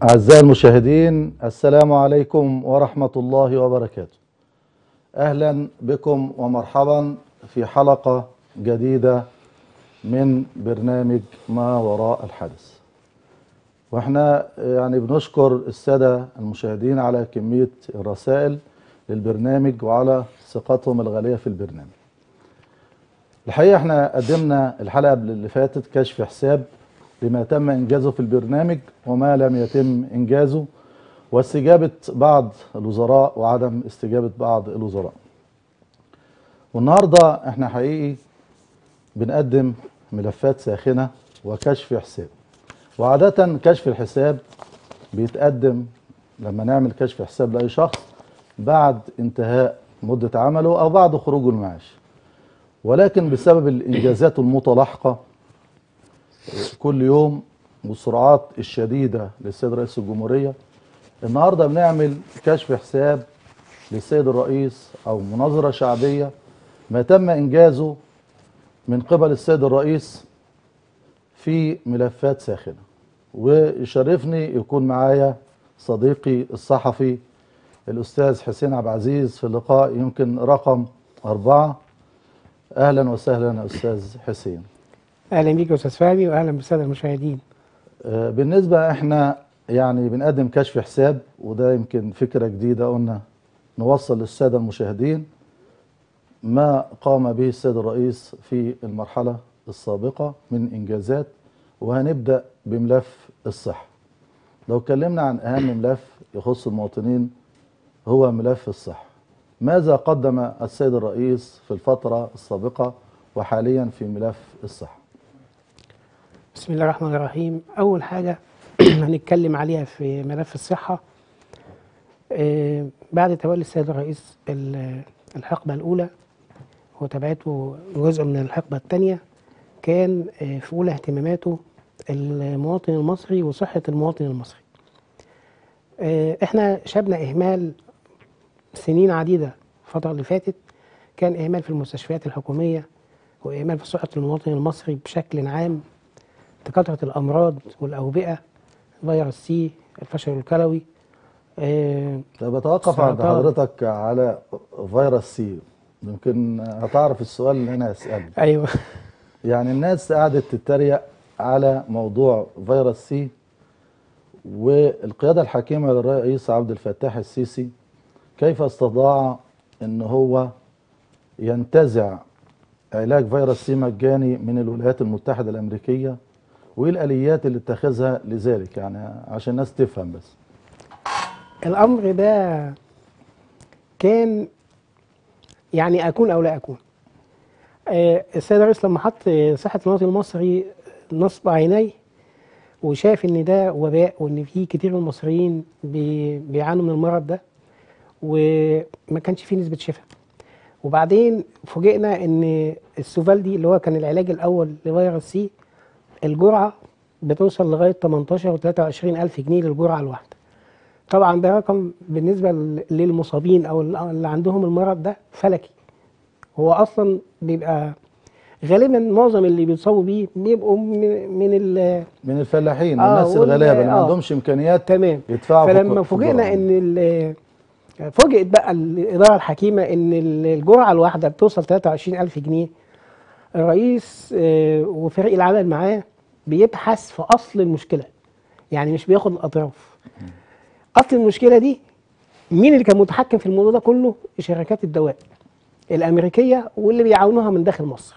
أعزائي المشاهدين السلام عليكم ورحمة الله وبركاته أهلا بكم ومرحبا في حلقة جديدة من برنامج ما وراء الحدث واحنا يعني بنشكر السادة المشاهدين على كمية الرسائل للبرنامج وعلى ثقتهم الغالية في البرنامج الحقيقة احنا قدمنا الحلقة اللي فاتت كشف حساب لما تم إنجازه في البرنامج وما لم يتم إنجازه واستجابة بعض الوزراء وعدم استجابة بعض الوزراء والنهاردة احنا حقيقي بنقدم ملفات ساخنة وكشف حساب وعادة كشف الحساب بيتقدم لما نعمل كشف حساب لأي شخص بعد انتهاء مدة عمله أو بعد خروجه المعاش ولكن بسبب الإنجازات المتلاحقة كل يوم والسرعات الشديدة للسيد رئيس الجمهورية النهاردة بنعمل كشف حساب للسيد الرئيس أو مناظرة شعبية ما تم إنجازه من قبل السيد الرئيس في ملفات ساخنة ويشرفني يكون معايا صديقي الصحفي الأستاذ حسين عبد العزيز في اللقاء يمكن رقم أربعة أهلا وسهلا يا أستاذ حسين اهلا بيك يا استاذ فهمي واهلا بالساده المشاهدين آه، بالنسبة احنا يعني بنقدم كشف حساب وده يمكن فكرة جديدة قلنا نوصل للسادة المشاهدين ما قام به السيد الرئيس في المرحلة السابقة من إنجازات وهنبدأ بملف الصحة لو اتكلمنا عن أهم ملف يخص المواطنين هو ملف الصحة ماذا قدم السيد الرئيس في الفترة السابقة وحاليا في ملف الصحة بسم الله الرحمن الرحيم اول حاجه هنتكلم عليها في ملف الصحه آه، بعد تولي السيد الرئيس ال- الحقبه الاولى وتبعته جزء من الحقبه الثانيه كان آه، في اولى اهتماماته المواطن المصري وصحه المواطن المصري آه، احنا شبنا اهمال سنين عديده الفتره اللي فاتت كان اهمال في المستشفيات الحكوميه واهمال في صحه المواطن المصري بشكل عام تكاثرة الأمراض والأوبئة فيروس سي الفشل الكلوي آه، طب اتوقف عند سرطان. حضرتك على فيروس سي يمكن هتعرف السؤال اللي انا هسأله أيوه يعني الناس قعدت تتريق على موضوع فيروس سي والقيادة الحكيمة للرئيس عبد الفتاح السيسي كيف استطاع ان هو ينتزع علاج فيروس سي مجاني من الولايات المتحدة الأمريكية وايه الآليات اللي اتخذها لذلك يعني عشان الناس تفهم بس الأمر ده كان يعني أكون أو لا أكون آه، السيد الرئيس لما حط صحة المواطن المصري نصب عينيه وشاف إن ده وباء وإن في كتير من المصريين بي- بيعانوا من المرض ده وما كانش فيه نسبة شفاء وبعدين فوجئنا ان السوفالدي اللي هو كان العلاج الاول لفيروس سي الجرعه بتوصل لغايه 18 و 23 الف جنيه للجرعه الواحده طبعا ده رقم بالنسبه ل- للمصابين او اللي عندهم المرض ده فلكي هو اصلا بيبقى غالبا معظم اللي بيتصابوا بيه بيبقوا من, من ال- من الفلاحين آه، والناس وال- الغلابه اللي ما آه. عندهمش امكانيات تمام يدفعوا في فلما الك- في فوجئنا الجرعة. ان ال- فوجئت بقى الاداره الحكيمه ان ال- الجرعه الواحده بتوصل 23000 جنيه الرئيس آه، وفريق العمل معاه بيبحث في اصل المشكله يعني مش بياخد الاطراف اصل المشكله دي مين اللي كان متحكم في الموضوع ده كله شركات الدواء الامريكيه واللي بيعاونوها من داخل مصر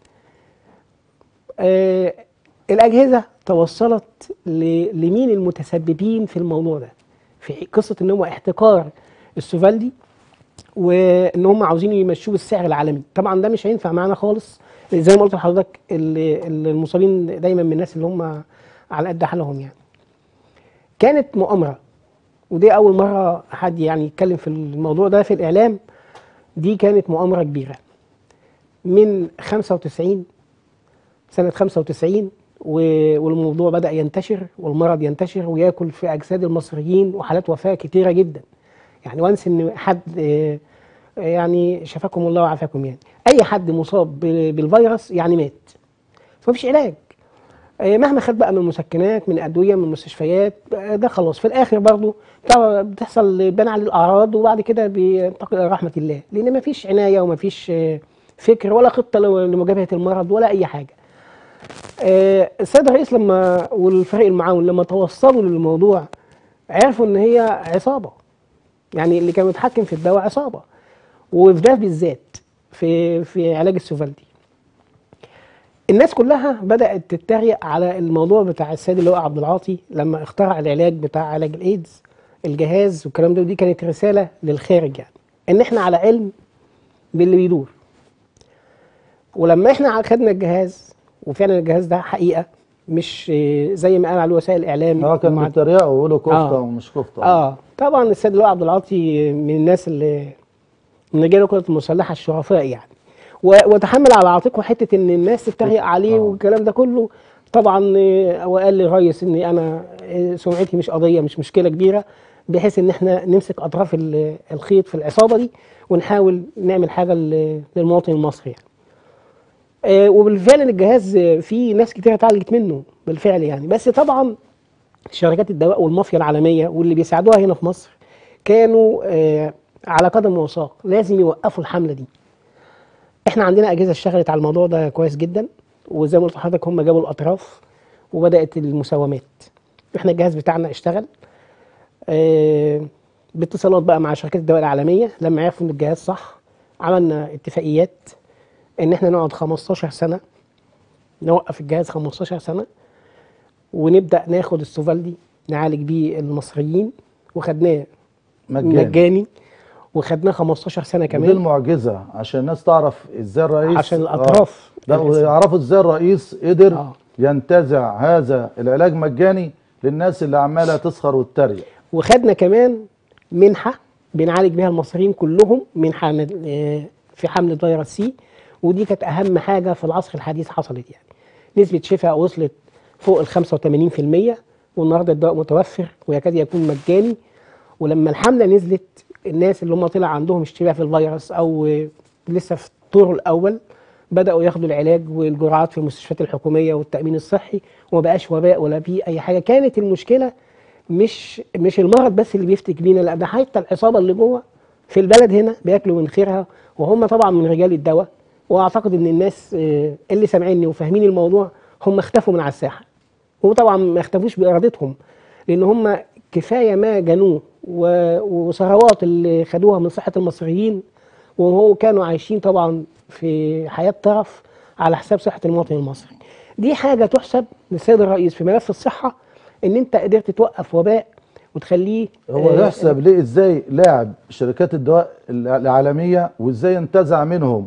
آه، الاجهزه توصلت ل- لمين المتسببين في الموضوع ده في قصه ان هم احتكار السوفالدي وان هم عاوزين يمشوه بالسعر العالمي طبعا ده مش هينفع معانا خالص زي ما قلت لحضرتك ال- ال- المصابين دايما من الناس اللي هم على قد حالهم يعني كانت مؤامره ودي اول مره حد يعني يتكلم في الموضوع ده في الاعلام دي كانت مؤامره كبيره من 95 سنة 95 و- والموضوع بدأ ينتشر والمرض ينتشر وياكل في أجساد المصريين وحالات وفاة كتيرة جدا يعني وانس إن حد آه، آه، يعني شفاكم الله وعافاكم يعني أي حد مصاب ب- بالفيروس يعني مات فمفيش علاج آه، مهما خد بقى من مسكنات من ادويه من مستشفيات آه، ده خلاص في الاخر برضه بتاع- بتحصل بان على الاعراض وبعد كده بينتقل الى رحمه الله لان ما فيش عنايه وما فيش آه، فكر ولا خطه لو- لمجابهه المرض ولا اي حاجه آه، السيد الرئيس لما والفريق المعاون لما توصلوا للموضوع عرفوا ان هي عصابه يعني اللي كان متحكم في الدواء عصابه وفي ده بالذات في في علاج السوفالدي الناس كلها بدات تتريق على الموضوع بتاع السيد اللي هو عبد العاطي لما اخترع العلاج بتاع علاج الايدز الجهاز والكلام ده ودي كانت رساله للخارج يعني ان احنا على علم باللي بيدور ولما احنا خدنا الجهاز وفعلا الجهاز ده حقيقه مش آه، زي ما قال عليه وسائل الاعلام اه كان مع- بيتريقوا ويقولوا كفته آه. ومش كفته اه طبعا السيد اللواء عبد العاطي من الناس اللي من رجال القوات المسلحه الشرفاء يعني و- وتحمل على عاتقه حته ان الناس تتريق عليه آه. والكلام ده كله طبعا آه، وقال للريس ان انا آه، سمعتي مش قضيه مش مشكله كبيره بحيث ان احنا نمسك اطراف ال- الخيط في العصابه دي ونحاول نعمل حاجه ل- للمواطن المصري يعني. آه، وبالفعل الجهاز آه، فيه ناس كتير اتعالجت منه بالفعل يعني بس طبعا شركات الدواء والمافيا العالميه واللي بيساعدوها هنا في مصر كانوا آه، على قدم وساق لازم يوقفوا الحمله دي احنا عندنا اجهزه اشتغلت على الموضوع ده كويس جدا وزي ما قلت لحضرتك هم جابوا الاطراف وبدات المساومات احنا الجهاز بتاعنا اشتغل آه، باتصالات بقى مع شركات الدواء العالميه لما عرفوا ان الجهاز صح عملنا اتفاقيات ان احنا نقعد 15 سنه نوقف الجهاز 15 سنه ونبدا ناخد السوفالدي نعالج بيه المصريين وخدناه مجاني مجاني وخدناه 15 سنه ودي كمان المعجزه عشان الناس تعرف ازاي الرئيس عشان الأطراف. آه. لا ويعرفوا ازاي الرئيس قدر آه. ينتزع هذا العلاج مجاني للناس اللي عماله تسخر وتتريق وخدنا كمان منحه بنعالج بيها المصريين كلهم منحه من- آه، في حمله فيروس سي ودي كانت اهم حاجه في العصر الحديث حصلت يعني نسبه شفاء وصلت فوق ال 85% والنهارده الدواء متوفر ويكاد يكون مجاني ولما الحمله نزلت الناس اللي هم طلع عندهم اشتباه في الفيروس او آه، لسه في الطور الاول بداوا ياخدوا العلاج والجرعات في المستشفيات الحكوميه والتامين الصحي وما بقاش وباء ولا في اي حاجه كانت المشكله مش مش المرض بس اللي بيفتك بينا لا ده حتى العصابه اللي جوه في البلد هنا بياكلوا من خيرها وهم طبعا من رجال الدواء واعتقد ان الناس آه، اللي سامعيني وفاهمين الموضوع هم اختفوا من على الساحه وطبعا ما اختفوش بارادتهم لان هم كفايه ما جنوه و- وثروات اللي خدوها من صحه المصريين وهو كانوا عايشين طبعا في حياه طرف على حساب صحه المواطن المصري دي حاجه تحسب للسيد الرئيس في ملف الصحه ان انت قدرت توقف وباء وتخليه هو آه، يحسب ليه ازاي لاعب شركات الدواء العالميه وازاي انتزع منهم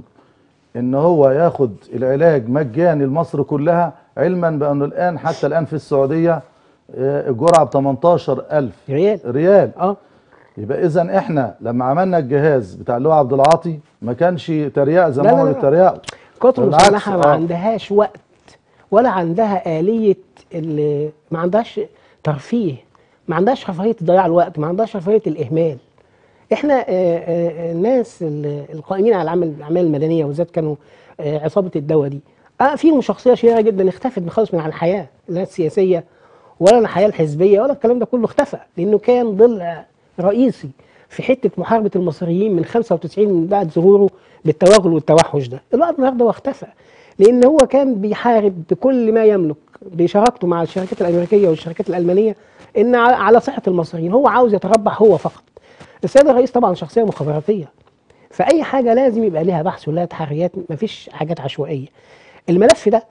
ان هو ياخد العلاج مجاني لمصر كلها علما بانه الان حتى الان في السعوديه آه، الجرعه ب 18000 ريال ريال اه يبقى اذا احنا لما عملنا الجهاز بتاع اللي هو عبد العاطي ما كانش تريقه زي لا، ما لا، هم لا. بيتريقوا القوات بالعكس، المسلحه ما آه. عندهاش وقت ولا عندها آلية ال- ما عندهاش ترفيه ما عندهاش رفاهية ضياع الوقت ما عندهاش رفاهية الإهمال احنا آه، آه، الناس ال- القائمين على العمل الاعمال المدنيه وبالذات كانوا آه، عصابه الدواء دي اه فيهم شخصيه شهيره جدا اختفت خالص من على الحياه لا السياسيه ولا الحياه الحزبيه ولا الكلام ده كله اختفى لانه كان ضلع رئيسي في حته محاربه المصريين من 95 من بعد ظهوره بالتوغل والتوحش ده الوقت النهارده هو اختفى لان هو كان بيحارب بكل ما يملك بشراكته مع الشركات الامريكيه والشركات الالمانيه ان على على صحه المصريين هو عاوز يتربح هو فقط السيد الرئيس طبعا شخصيه مخابراتيه فاي حاجه لازم يبقى لها بحث ولها تحريات مفيش حاجات عشوائيه الملف ده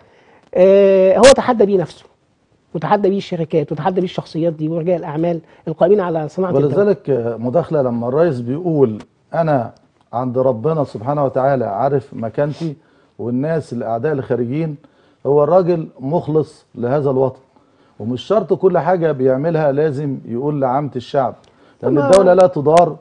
آه هو تحدى بيه نفسه وتحدى بيه الشركات وتحدى بيه الشخصيات دي ورجال الاعمال القائمين على صناعه الدواء ولذلك آه، مداخله لما الرئيس بيقول انا عند ربنا سبحانه وتعالى عارف مكانتي والناس الاعداء الخارجين هو الراجل مخلص لهذا الوطن ومش شرط كل حاجه بيعملها لازم يقول لعامه الشعب لان طبعا. الدوله لا تدار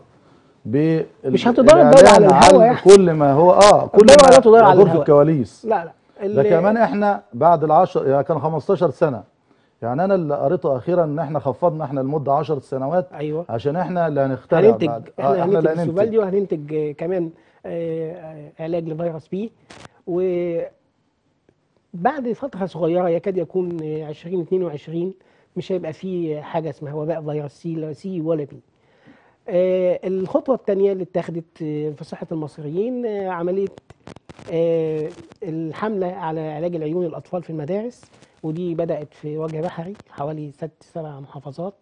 ب مش هتدار الدولة على الهوا يعني. كل ما هو اه كل الدولة ما لا تدار على يدور في الهوا. الكواليس لا لا ده ال- كمان احنا بعد العشر يعني كان 15 سنه يعني انا اللي قريته اخيرا ان احنا خفضنا احنا لمده 10 سنوات ايوه عشان احنا اللي هنخترع هننتج بعد احنا آه، هننتج اللي السوفالدي وهننتج آه، كمان آه، آه، علاج لفيروس بي و بعد فتره صغيره يكاد يكون آه، 2022 مش هيبقى فيه حاجه اسمها وباء فيروس سي لا سي ولا بي آه، الخطوه الثانيه اللي اتخذت آه، في صحه المصريين آه، عمليه آه، الحمله على علاج العيون الاطفال في المدارس ودي بدات في وجه بحري حوالي ست سبع محافظات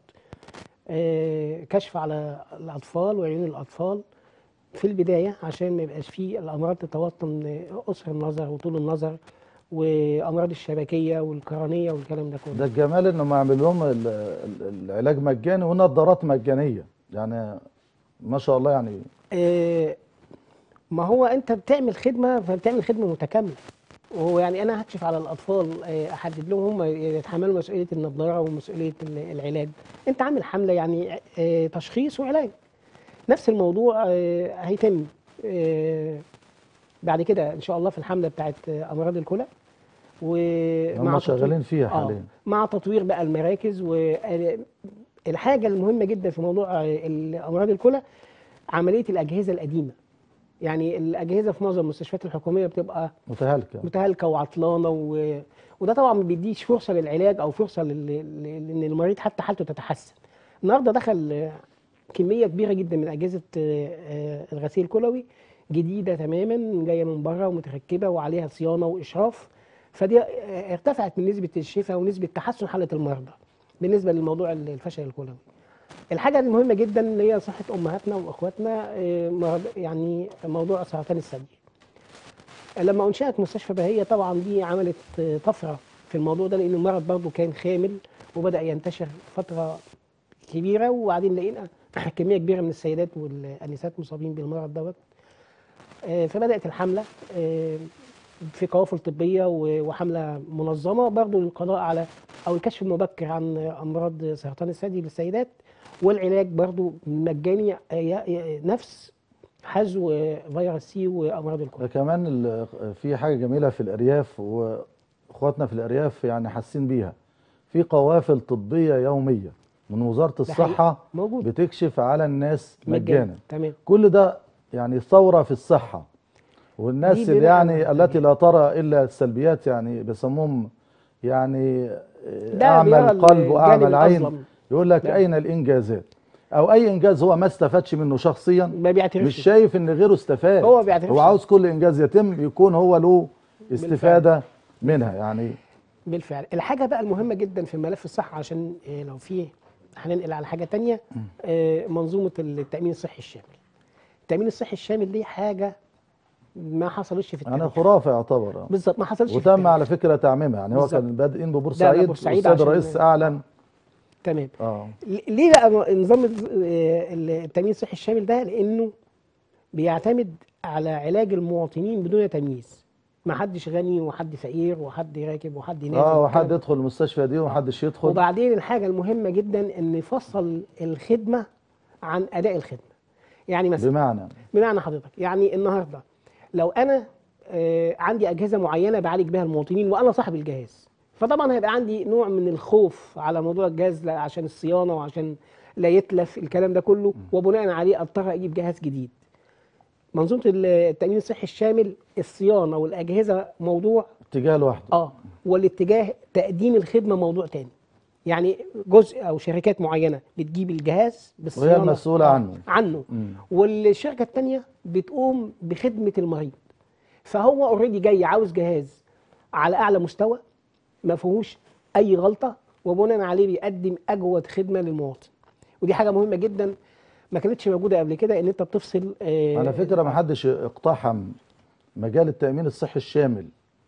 آه، كشف على الاطفال وعيون الاطفال في البدايه عشان ما يبقاش فيه الامراض تتوطن قصر النظر وطول النظر وامراض الشبكيه والقرنيه والكلام ده ده كله الجمال انه ما يعمل لهم ال- ال- العلاج مجاني ونظارات مجانيه يعني ما شاء الله يعني آه، ما هو انت بتعمل خدمه فبتعمل خدمه متكامله وهو يعني انا هكشف على الاطفال آه، احدد لهم هم يتحملوا مسؤوليه النظاره ومسؤوليه ال- العلاج انت عامل حمله يعني آه، تشخيص وعلاج نفس الموضوع آه، هيتم آه، بعد كده ان شاء الله في الحمله بتاعت آه، امراض الكلى ومع هم تطوير- شغالين فيها آه، حاليا مع تطوير بقى المراكز والحاجه المهمه جدا في موضوع آه، امراض الكلى عمليه الاجهزه القديمه يعني الاجهزه في معظم المستشفيات الحكوميه بتبقى متهالكه متهالكه وعطلانه و... وده طبعا ما بيديش فرصه للعلاج او فرصه لل... لل- لان المريض حتى حالته تتحسن النهارده دخل آه، كميه كبيره جدا من اجهزه آه، آه، الغسيل الكلوي جديده تماما جايه من بره ومتركبه وعليها صيانه واشراف فدي آه، ارتفعت من نسبه الشفاء ونسبه تحسن حاله المرضى بالنسبه للموضوع الفشل الكلوي الحاجه المهمه جدا اللي هي صحه امهاتنا واخواتنا آه، مرض يعني موضوع سرطان الثدي لما انشات مستشفى بهيه طبعا دي عملت آه، طفره في الموضوع ده لان المرض برضه كان خامل وبدا ينتشر فتره كبيره وبعدين لقينا كميه كبيره من السيدات والانسات مصابين بالمرض دوت آه، فبدات الحمله آه، في قوافل طبيه و- وحمله منظمه برضه للقضاء على او الكشف المبكر عن امراض سرطان الثدي للسيدات والعلاج برضه مجاني آه، ي- ي- نفس حذو فيروس سي وامراض الكلى ده كمان ال- في حاجه جميله في الارياف واخواتنا في الارياف يعني حاسين بيها في قوافل طبيه يوميه من وزاره ده حقيقي. الصحه موجود بتكشف على الناس مجانا تمام كل ده يعني ثوره في الصحه والناس دي اللي بناء يعني على- التي لا ترى الا السلبيات يعني بيسموهم يعني ده اعمى بيرى القلب الجانب واعمى العين الأظلم. يقول لك لا. اين الانجازات او اي انجاز هو ما استفادش منه شخصيا ما بيعترفش مش شايف ان غيره استفاد هو بيعترفش. هو عاوز كل انجاز يتم يكون هو له استفاده منها يعني بالفعل الحاجه بقى المهمه جدا في ملف الصحه عشان آه، لو في هننقل على حاجه تانية آه، منظومه التامين الصحي الشامل التامين الصحي الشامل دي حاجه ما حصلتش في انا التاريخ خرافه يعتبر بالظبط ما حصلش في وتم التاريخ. على فكره تعميمها يعني هو بالظبط. كان بادئين ده ببورسعيد بورسعيد والسيد عشان- الرئيس اعلن تمام اه ل- ليه بقى نظام ال- آه، التامين الصحي الشامل ده لانه بيعتمد على علاج المواطنين بدون تمييز ما حدش غني وحد فقير وحد راكب وحد نازل اه والكلام وحد يدخل المستشفى دي ومحدش يدخل وبعدين الحاجة المهمة جدا ان يفصل الخدمة عن أداء الخدمة يعني مثلا بمعنى بمعنى حضرتك يعني النهاردة لو أنا آه، عندي أجهزة معينة بعالج بها المواطنين وأنا صاحب الجهاز فطبعا هيبقى عندي نوع من الخوف على موضوع الجهاز لا- عشان الصيانة وعشان لا يتلف الكلام ده كله وبناء عليه أضطر أجيب جهاز جديد منظومة التأمين الصحي الشامل الصيانة والأجهزة موضوع اتجاه لوحده اه والاتجاه تقديم الخدمه موضوع تاني يعني جزء او شركات معينه بتجيب الجهاز بالصيانه المسؤولة آه، عنه. عنه مم. والشركه التانيه بتقوم بخدمه المريض فهو اوريدي جاي عاوز جهاز على اعلى مستوى ما فيهوش اي غلطه وبناء عليه بيقدم اجود خدمه للمواطن ودي حاجه مهمه جدا ما كانتش موجوده قبل كده ان انت بتفصل آه على فكره ما حدش اقتحم مجال التامين الصحي الشامل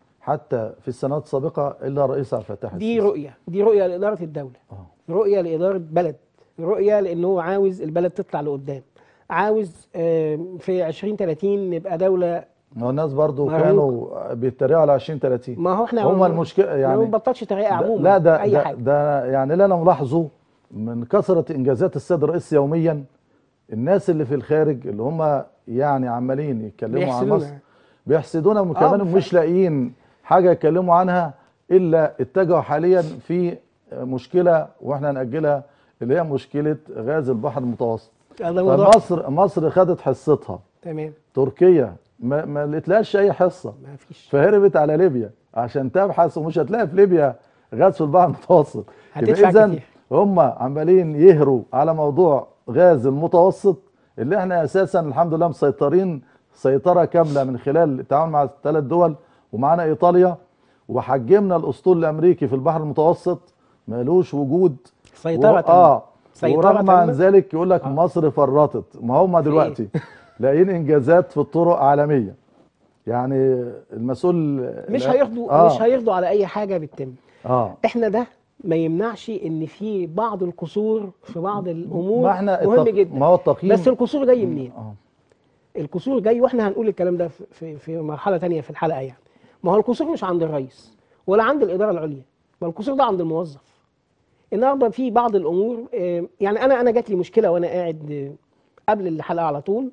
حتى في السنوات السابقه الا رئيس عبد الفتاح دي السيسي. رؤيه دي رؤيه لاداره الدوله آه. رؤيه لاداره بلد رؤيه لان هو عاوز البلد تطلع لقدام عاوز آم، في 2030 نبقى دوله ما هو الناس برضو ما هو- كانوا بيتريقوا على 2030 ما هو احنا هم ما- المشكله ما يعني بنبطلش تريقه ده- عموما لا ده اي ده, حاجه ده يعني اللي انا ملاحظه من كثره انجازات السيد الرئيس يوميا الناس اللي في الخارج اللي هم يعني عمالين يتكلموا عن بيحسدونا. مصر بيحسدونا كمان ف- مش لاقيين حاجه يتكلموا عنها الا اتجهوا حاليا في مشكله واحنا ناجلها اللي هي مشكله غاز البحر المتوسط هذا موضوع فمصر مصر خدت حصتها تمام تركيا ما, ما لقيتلهاش اي حصه ما فيش فهربت على ليبيا عشان تبحث ومش هتلاقي في ليبيا غاز في البحر المتوسط هتدفع اذا كتير. هم عمالين يهروا على موضوع غاز المتوسط اللي احنا اساسا الحمد لله مسيطرين سيطره كامله من خلال التعاون مع الثلاث دول ومعانا ايطاليا وحجمنا الاسطول الامريكي في البحر المتوسط مالوش وجود سيطرة و- اه سيطرة ورغم عن تامة. ذلك يقول لك آه. مصر فرطت ما هم دلوقتي لاقيين انجازات في الطرق عالميه يعني المسؤول مش لا- هيرضوا آه. مش هيرضوا على اي حاجه بتتم اه احنا ده ما يمنعش ان في بعض القصور في بعض الامور ما احنا مهم التق- جدا ما هو التقييم بس القصور جاي منين اه القصور جاي واحنا هنقول الكلام ده في- في في مرحله تانية في الحلقه يعني ما هو القصور مش عند الرئيس ولا عند الاداره العليا ما القصور ده عند الموظف النهارده في بعض الامور آه، يعني انا انا جات لي مشكله وانا قاعد آه، قبل الحلقه على طول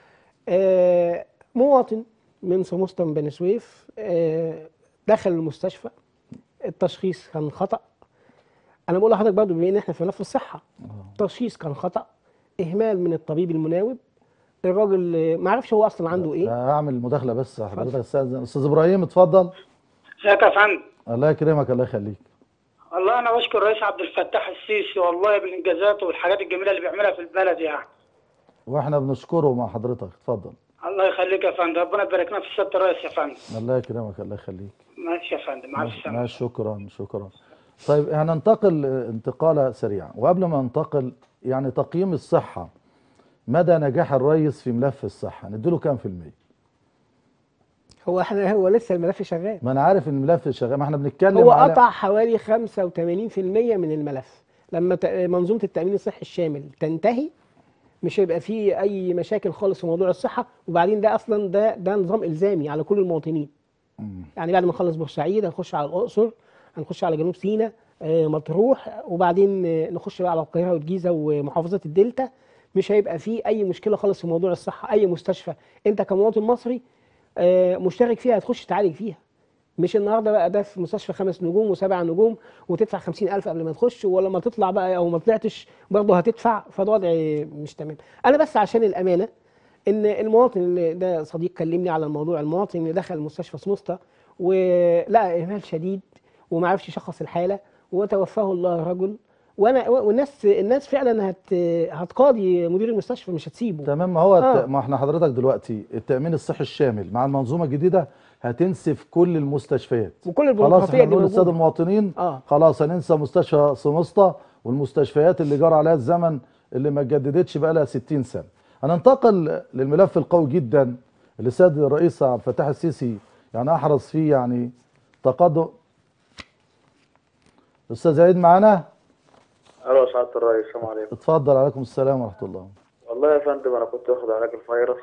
آه، مواطن من سموستن بني سويف آه، دخل المستشفى التشخيص كان خطا انا بقول لحضرتك برضه بما ان احنا في ملف الصحه التشخيص كان خطا اهمال من الطبيب المناوب الراجل آه، ما اعرفش هو اصلا عنده ايه هعمل مداخله بس حضرتك استاذ استاذ ابراهيم اتفضل ازيك يا فندم الله يكرمك الله يخليك والله انا بشكر الرئيس عبد الفتاح السيسي والله بالانجازات والحاجات الجميله اللي بيعملها في البلد يعني واحنا بنشكره مع حضرتك اتفضل الله يخليك يا فندم ربنا يبارك لنا في سياده الرئيس يا فندم الله يكرمك الله يخليك ماشي يا فندم مع السلامه ماشي شكرا شكرا طيب هننتقل انتقالة سريعة وقبل ما ننتقل يعني تقييم الصحة مدى نجاح الرئيس في ملف الصحة نديله كام في المية هو احنا هو لسه الملف شغال ما انا عارف ان الملف شغال ما احنا بنتكلم هو على قطع حوالي 85% من الملف لما ت- منظومه التامين الصحي الشامل تنتهي مش هيبقى فيه اي مشاكل خالص في موضوع الصحه وبعدين ده اصلا ده ده نظام الزامي على كل المواطنين مم. يعني بعد ما نخلص بورسعيد هنخش على الاقصر هنخش على جنوب سيناء آه، مطروح وبعدين آه، نخش بقى على القاهره والجيزه ومحافظات الدلتا مش هيبقى فيه اي مشكله خالص في موضوع الصحه اي مستشفى انت كمواطن مصري آه، مشترك فيها هتخش تعالج فيها مش النهارده بقى ده في مستشفى خمس نجوم وسبع نجوم وتدفع خمسين ألف قبل ما تخش ولما تطلع بقى أو ما طلعتش برضه هتدفع فده وضع مش تمام أنا بس عشان الأمانة إن المواطن اللي ده صديق كلمني على الموضوع المواطن اللي دخل مستشفى سموستا ولقى إهمال شديد وما عرفش يشخص الحالة وتوفاه الله الرجل وانا والناس الناس فعلا هت هتقاضي مدير المستشفى مش هتسيبه تمام ما هو آه. الت... ما احنا حضرتك دلوقتي التأمين الصحي الشامل مع المنظومة الجديدة هتنسف كل المستشفيات وكل خلاص البيروقراطيه احنا دي بنقول للساده موجوده المواطنين اه خلاص هننسى مستشفى سمسطة والمستشفيات اللي جرى عليها الزمن اللي ما اتجددتش بقى لها 60 سنه. هننتقل للملف القوي جدا اللي سيد الرئيس عبد الفتاح السيسي يعني احرص فيه يعني تقدم استاذ عيد معانا الو سعاده الرئيس السلام عليكم اتفضل عليكم السلام ورحمه الله والله يا فندم انا كنت واخد علاج الفيروس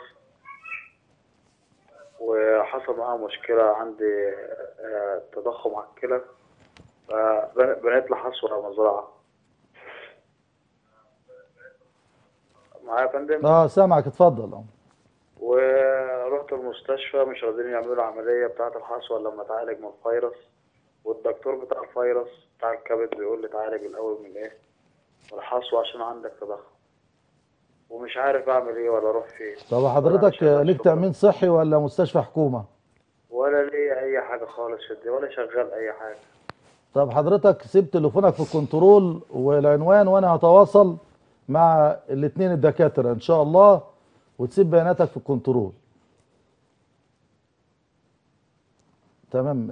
وحصل معايا مشكله عندي آه، تضخم على الكلى فبنيت لي حصوه مزرعه معايا يا فندم اه سامعك اتفضل اه ورحت المستشفى مش راضيين يعملوا العمليه بتاعه الحصوه لما اتعالج من الفيروس والدكتور بتاع الفيروس بتاع الكبد بيقول لي تعالج الاول من ايه من الحصوه عشان عندك تضخم ومش عارف اعمل ايه ولا اروح فين طب حضرتك ولا ليك تامين صحي ولا مستشفى حكومه؟ ولا ليا اي حاجه خالص في الدنيا ولا شغال اي حاجه طب حضرتك سيب تليفونك في الكنترول والعنوان وانا هتواصل مع الاثنين الدكاتره ان شاء الله وتسيب بياناتك في الكنترول تمام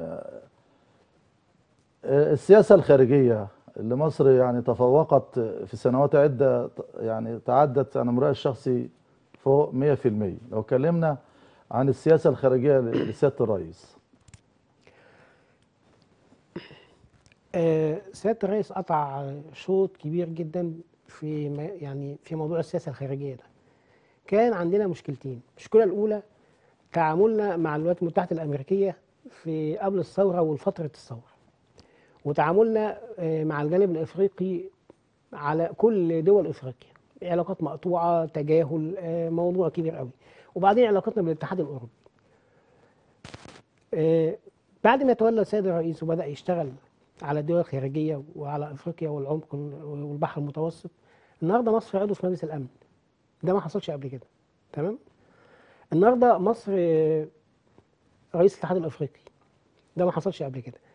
آه، السياسه الخارجيه اللي مصر يعني تفوقت في سنوات عده يعني تعدت انا من رايي الشخصي فوق 100% لو اتكلمنا عن السياسه الخارجيه لسياده الرئيس آه، سيادة الرئيس قطع شوط كبير جدا في ما- يعني في موضوع السياسة الخارجية ده. كان عندنا مشكلتين، المشكلة الأولى تعاملنا مع الولايات المتحدة الأمريكية في قبل الثورة وفترة الثورة. وتعاملنا آه، مع الجانب الإفريقي على كل دول إفريقيا. علاقات مقطوعة، تجاهل، آه، موضوع كبير قوي. وبعدين علاقتنا بالاتحاد الأوروبي. آه، بعد ما تولى السيد الرئيس وبدأ يشتغل على الدول الخارجية وعلى أفريقيا والعمق والبحر المتوسط النهاردة مصر عضو في مجلس الأمن ده ما حصلش قبل كده تمام النهارده مصر آه، رئيس الاتحاد الافريقي ده ما حصلش قبل كده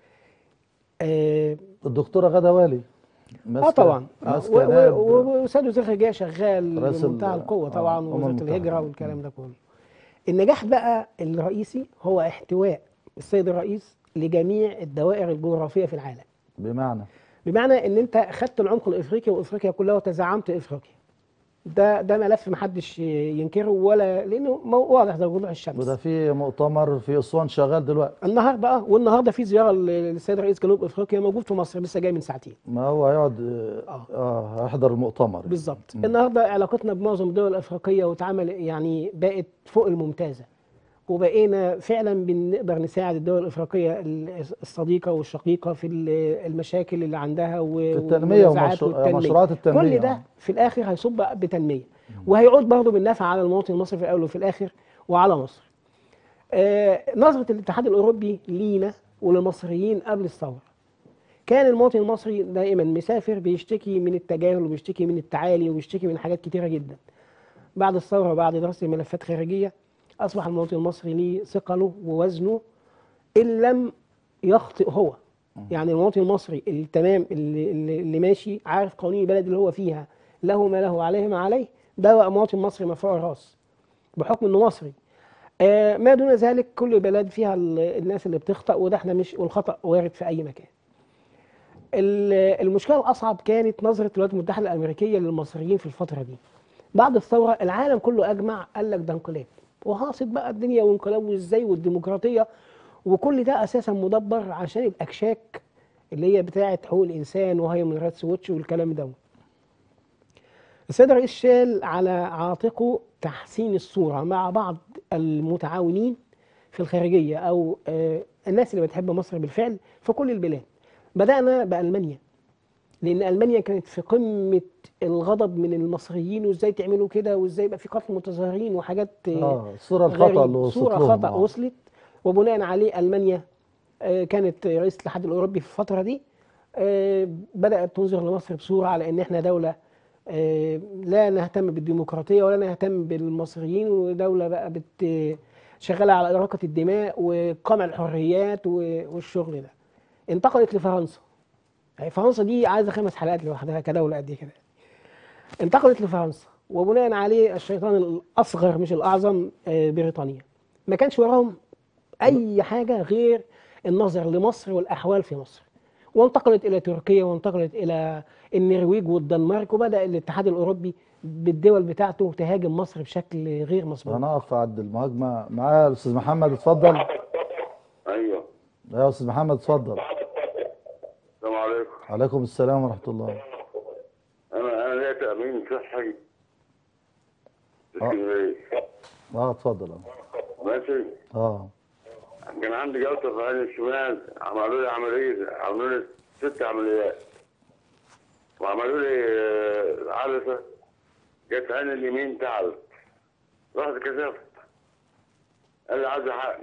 اه الدكتوره غدا والي آه ماسكة- طبعا آه، ماسكة و- و- نائب و- وسيد وزير الخارجيه شغال رئيس بمنتهى ال- القوه آه، طبعا أمم ووزاره المتحدة. الهجره والكلام ده كله النجاح بقى الرئيسي هو احتواء السيد الرئيس لجميع الدوائر الجغرافيه في العالم بمعنى بمعنى ان انت خدت العمق الافريقي وافريقيا كلها وتزعمت افريقيا ده ده ملف محدش ينكره ولا لانه مو- واضح زي وضوح الشمس وده في مؤتمر في اسوان شغال دلوقتي النهارده اه والنهارده في زياره للسيد رئيس جنوب افريقيا موجود في مصر لسه جاي من ساعتين ما هو هيقعد آه. اه هيحضر المؤتمر بالظبط النهارده علاقتنا بمعظم الدول الافريقيه وتعامل يعني بقت فوق الممتازه وبقينا فعلا بنقدر نساعد الدول الافريقيه الصديقه والشقيقه في ال- المشاكل اللي عندها و- في التنمية والمنازعات ومشروع- والتنمية. مشروعات التنمية، كل ده آه. في الاخر هيصب بتنميه وهيعود برضه بالنفع على المواطن المصري في الاول وفي الاخر وعلى مصر. آه نظره الاتحاد الاوروبي لينا وللمصريين قبل الثوره كان المواطن المصري دائما مسافر بيشتكي من التجاهل وبيشتكي من التعالي وبيشتكي من حاجات كتيره جدا. بعد الثوره وبعد دراسه ملفات خارجيه اصبح المواطن المصري ليه ثقله ووزنه ان لم يخطئ هو. يعني المواطن المصري التمام اللي, اللي, اللي ماشي عارف قوانين البلد اللي هو فيها له ما له وعليه ما عليه ده بقى مواطن مصري مرفوع الراس بحكم انه مصري. آه ما دون ذلك كل البلاد فيها ال- الناس اللي بتخطأ وده احنا مش والخطأ وارد في اي مكان. ال- المشكله الاصعب كانت نظره الولايات المتحده الامريكيه للمصريين في الفتره دي. بعد الثوره العالم كله اجمع قال لك ده انقلاب وهاصد بقى الدنيا وانقلاب وازاي والديمقراطيه وكل ده اساسا مدبر عشان الاكشاك اللي هي بتاعه حقوق الانسان وهيومن رايتس ووتش والكلام ده. السيد الرئيس شال على عاتقه تحسين الصوره مع بعض المتعاونين في الخارجيه او آه، الناس اللي بتحب مصر بالفعل في كل البلاد. بدانا بالمانيا لان المانيا كانت في قمه الغضب من المصريين وازاي تعملوا كده وازاي يبقى في قتل متظاهرين وحاجات اه الصوره الخطا غريب. اللي وصلت صورة لهم خطأ آه. وصلت وبناء عليه ألمانيا آه، كانت رئيس الاتحاد الأوروبي في الفترة دي آه، بدأت تنظر لمصر بصورة على إن إحنا دولة آه، لا نهتم بالديمقراطية ولا نهتم بالمصريين ودولة بقى بت شغالة على إراقة الدماء وقمع الحريات و- والشغل ده انتقلت لفرنسا يعني فرنسا دي عايزة خمس حلقات لوحدها كدولة قد كده انتقلت لفرنسا وبناء عليه الشيطان الاصغر مش الاعظم آه، بريطانيا ما كانش وراهم اي حاجه غير النظر لمصر والاحوال في مصر وانتقلت الى تركيا وانتقلت الى النرويج والدنمارك وبدا الاتحاد الاوروبي بالدول بتاعته تهاجم مصر بشكل غير مسبوق هنقف عند المهاجمه معايا الاستاذ محمد اتفضل ايوه يا استاذ محمد اتفضل السلام عليكم عليكم السلام ورحمه الله انا انا ليا تامين صحي في اسكندريه اه اتفضل اه ماشي اه كان عندي جلطه في عين الشمال عملوا لي عمليه عملوا لي ست عمليات وعملوا لي آه، عدسه جت عين اليمين تعبت رحت كشفت قال لي عايز حقن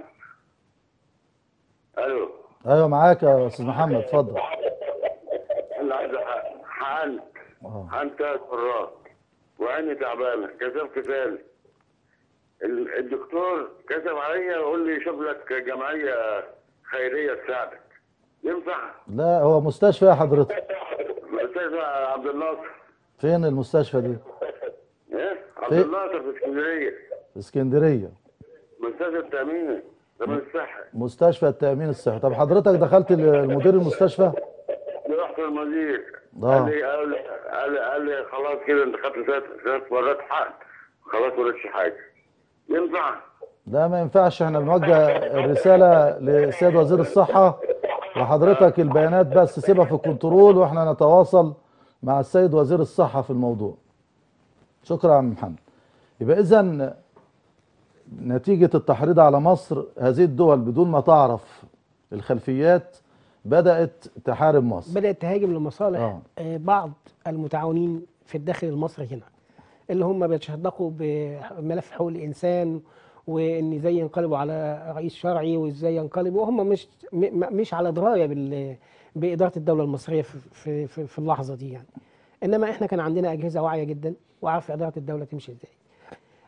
الو ايوه معاك يا استاذ محمد اتفضل قال لي عايز حقن حقنت اه حقنت ثلاث مرات وعيني تعبانه كشفت ثاني ال- الدكتور كتب عليا وقال لي شوف لك جمعيه خيريه تساعدك ينفع؟ لا هو مستشفى يا حضرتك مستشفى عبد الناصر فين المستشفى دي ايه؟ عبد في- الناصر في اسكندريه اسكندريه مستشفى التامين تامين الصحي مستشفى التامين الصحي طب حضرتك دخلت المدير المستشفى رحت المدير آه. قال لي قال لي قال لي, قال لي خلاص كده انت خدت ثلاث ثلاث مرات حقن خلاص ما لكش حاجه ينفع؟ لا ما ينفعش احنا بنوجه الرساله للسيد وزير الصحه وحضرتك البيانات بس سيبها في الكنترول واحنا نتواصل مع السيد وزير الصحه في الموضوع شكرا يا عم محمد يبقى اذا نتيجه التحريض على مصر هذه الدول بدون ما تعرف الخلفيات بدات تحارب مصر بدات تهاجم لمصالح آه. آه. بعض المتعاونين في الداخل المصري هنا اللي هم بيتشدقوا بملف حقوق الانسان وان ازاي ينقلبوا على رئيس شرعي وازاي ينقلبوا وهم مش م- م- مش على درايه بال باداره الدوله المصريه في في في, في اللحظه دي يعني انما احنا كان عندنا اجهزه واعيه جدا وعارفه اداره الدوله تمشي ازاي